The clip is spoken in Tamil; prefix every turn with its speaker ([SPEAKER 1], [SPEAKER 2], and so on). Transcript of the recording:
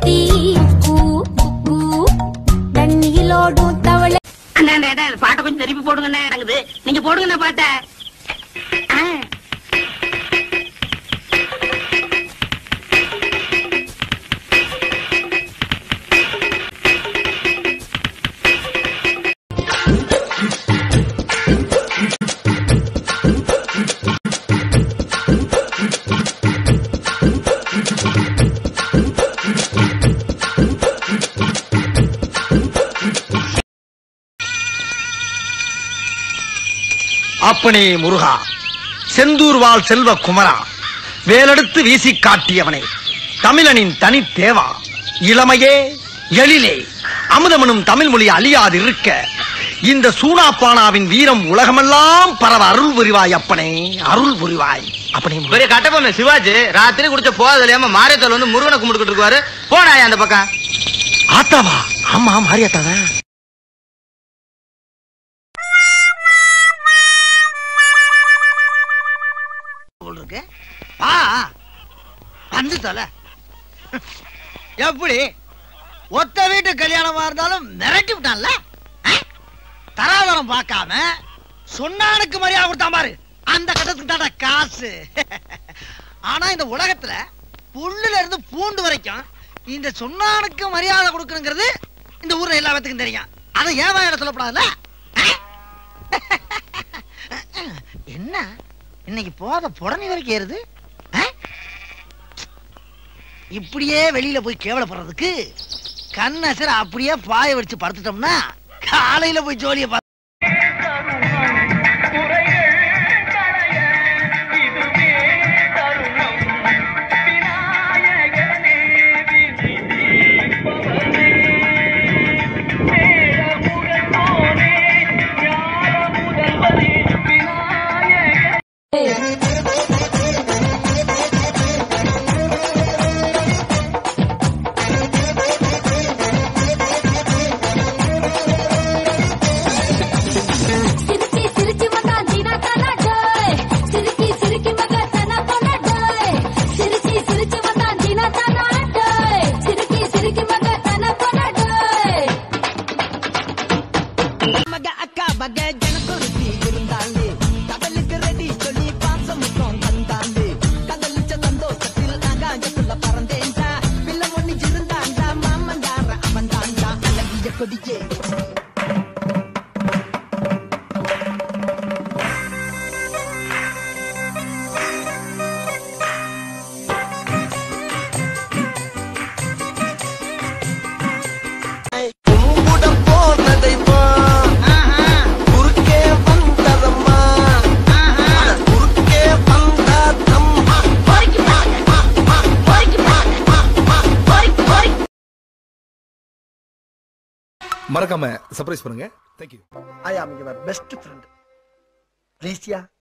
[SPEAKER 1] குட்டி கூ குக்கு தண்ணியிலோடும் தவளை
[SPEAKER 2] அண்ணா அண்ணா, அண்ணா, பாட்டை கொஞ்சம் திருப்பி போடுங்கண்ணே எனக்கு நீங்க போடுங்கண்ணா பாட்டை ஆ.
[SPEAKER 3] அப்பனே முருகா செந்தூர் வாழ் செல்வ குமரா வேலெடுத்து வீசி காட்டியவனே தமிழனின் தனி தேவா இளமையே எழிலே அமுதமனும் தமிழ் மொழி அழியாதிருக்க இந்த சூனாப்பானாவின் வீரம் உலகமெல்லாம் பரவ அருள் புரிவாய் அப்பனே அருள் புரிவாய் அப்பனே முருகா.
[SPEAKER 4] பெரிய கட்டபொம்மை சிவாஜி ராத்திரி குடிச்ச போதல் இல்லாம மாரியத்தோல் வந்து முருகனை கும்பிட்டுக்கிட்டு இருக்குவாரு போனாயா அந்த பக்கம்
[SPEAKER 3] ஆத்தாவா ஆமா மாரியாத்தாதான்
[SPEAKER 5] இருக்கு வா வந்து தொலை எப்படி ஒத்த வீட்டு கல்யாணமா இருந்தாலும் மிரட்டி விட்டான்ல ஆ? தராதரம் பார்க்காம சொன்னானுக்கு மரியாதை கொடுத்தான் பாரு அந்த கட்டத்துக்கு தான காசு ஆனா இந்த உலகத்துல புல்லுல இருந்து பூண்டு வரைக்கும் இந்த சொன்னானுக்கு மரியாதை கொடுக்கணுங்கிறது இந்த ஊர்ல எல்லா பேத்துக்கும் தெரியும் அதை ஏன் வாயில சொல்லப்படாதுல்ல ஆ? என்ன இன்னைக்கு போத புடனி வரைக்கும் ஏறுது ஆ? இப்படியே வெளியில போய் கேவலப்படுறதுக்கு கண்ணசர அப்படியே பாய வச்சு படுத்துட்டோம்னா காலையில போய் ஜோலியை பார்த்து
[SPEAKER 1] சிரிச்சி சிரிச்சி வந்தா ஜீனா தானா டோய் சிரிச்சி சிரிச்சி மக தனா போனா டோய் சிரிச்சி சிரிச்சி வந்தா ஜீனா தானா டோய் சிரிச்சி சிரிச்சி மக தனா போனா டோய்
[SPEAKER 6] மக அக்கா மக ஜனக்குருத்தி இருந்தாலே கடலுக்கு ரெடி சொல்லி பாசம் முத்தம் தந்தாலே கடலிச்ச சந்தோஷத்தில் ஆகாயத்துல பறந்தேன்டா பிள்ளை ஒண்ணு இருந்தாண்டா மாமங்கார அவன் தாண்டா அழகிய கொடியே
[SPEAKER 7] உம்முடன் போனதைமா குறுக்கே வந்ததம்மா அட குறுக்கே வந்ததம்மா
[SPEAKER 8] மறக்காம சர்ப்ரைஸ் பண்ணுங்க thank you
[SPEAKER 5] I am your best friend ப்ளீஸ்யா